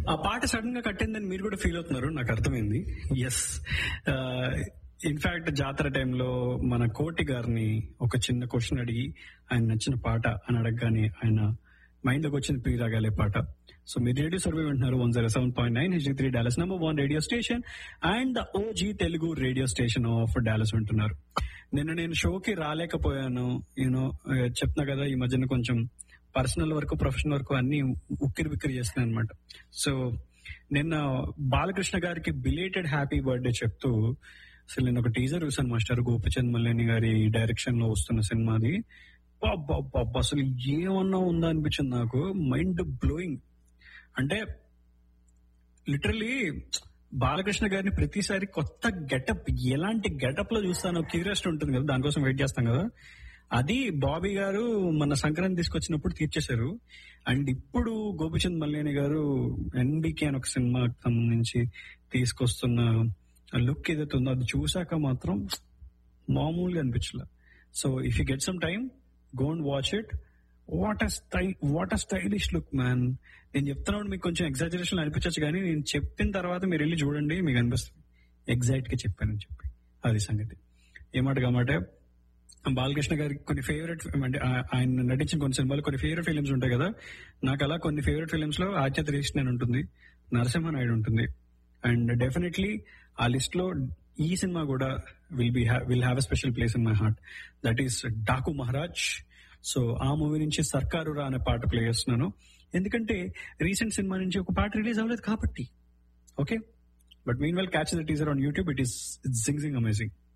ఆ పాట సడన్ గా కట్టిందని మీరు కూడా ఫీల్ అవుతున్నారు నాకు అర్థమైంది ఎస్ ఇన్ఫాక్ట్ జాతర టైంలో మన కోటి గారిని ఒక చిన్న క్వశ్చన్ అడిగి ఆయన నచ్చిన పాట అని అడగగానే ఆయన మైండ్ లోకి వచ్చిన పీ రాగాలే పాట సో మీరు రేడియో సర్వే వింటున్నారు one zero seven point nine H three Dallas number one radio station and the OG Telugu radio station of Dallas వింటున్నారు నిన్న నేను షోకి రాలేకపోయాను యూనో చెప్తున్నా కదా ఈ మధ్యన కొంచెం పర్సనల్ వర్క్ ప్రొఫెషనల్ వర్క్ అన్ని ఉక్కిరి బిక్కిరి చేస్తున్నాయి అనమాట సో నిన్న బాలకృష్ణ గారికి బిలేటెడ్ హ్యాపీ బర్త్డే చెప్తూ అసలు నేను ఒక టీజర్ చూసాను మాస్టర్ గోపిచంద్ మల్లేని గారి డైరెక్షన్ లో వస్తున్న సినిమాది అబ్బబ్బబ్బ, అసలు ఏమన్నా ఉందా అనిపించింది నాకు మైండ్ బ్లోయింగ్ అంటే లిటరలీ బాలకృష్ణ గారిని ప్రతిసారి కొత్త గెటప్ ఎలాంటి గెటప్ లో చూస్తానో క్యూరియాసిటీ ఉంటుంది కదా దానికోసం వెయిట్ చేస్తాం కదా అది బాబీ గారు మన సంక్రాంతి తీసుకొచ్చినప్పుడు తీర్చేశారు అండ్ ఇప్పుడు గోపిచంద్ మల్లేని గారు ఎన్బికే అని ఒక సినిమాకి సంబంధించి తీసుకొస్తున్న లుక్ ఏదైతే ఉందో అది చూసాక మాత్రం మామూలుగా అనిపించలే so if you get some time go and watch it what a style what a stylish look man నేను చెప్తున్నాడు మీకు కొంచెం ఎగ్జాజరేషన్ అనిపించచ్చు కానీ నేను చెప్పిన తర్వాత మీరు వెళ్ళి చూడండి మీకు అనిపిస్తుంది ఎగ్జాక్ట్ గా చెప్పానని చెప్పి అది సంగతి ఏమాట కామంటే బాలకృష్ణ గారి కొన్ని ఫేవరెట్ అంటే ఆ- ఆయన నటించిన కొన్ని సినిమాలు కొన్ని ఫేవరెట్ ఫిలిమ్స్ ఉంటాయి కదా నాకు అలా కొన్ని ఫేవరెట్ ఫిలిమ్స్ లో ఆచార్య రేషన్ అని ఉంటుంది నరసింహనాయుడు ఉంటుంది అండ్ డెఫినెట్లీ ఆ లిస్ట్ లో ఈ సినిమా కూడా will be will have a special place in my heart that is Daku Maharaj so ఆ మూవీ నుంచి సర్కారు రా అనే పాట ప్లే చేస్తున్నాను ఎందుకంటే రీసెంట్ సినిమా నుంచి ఒక పాట రిలీజ్ అవ్వలేదు కాబట్టి okay but meanwhile catch the teaser on YouTube it is jing jing amazing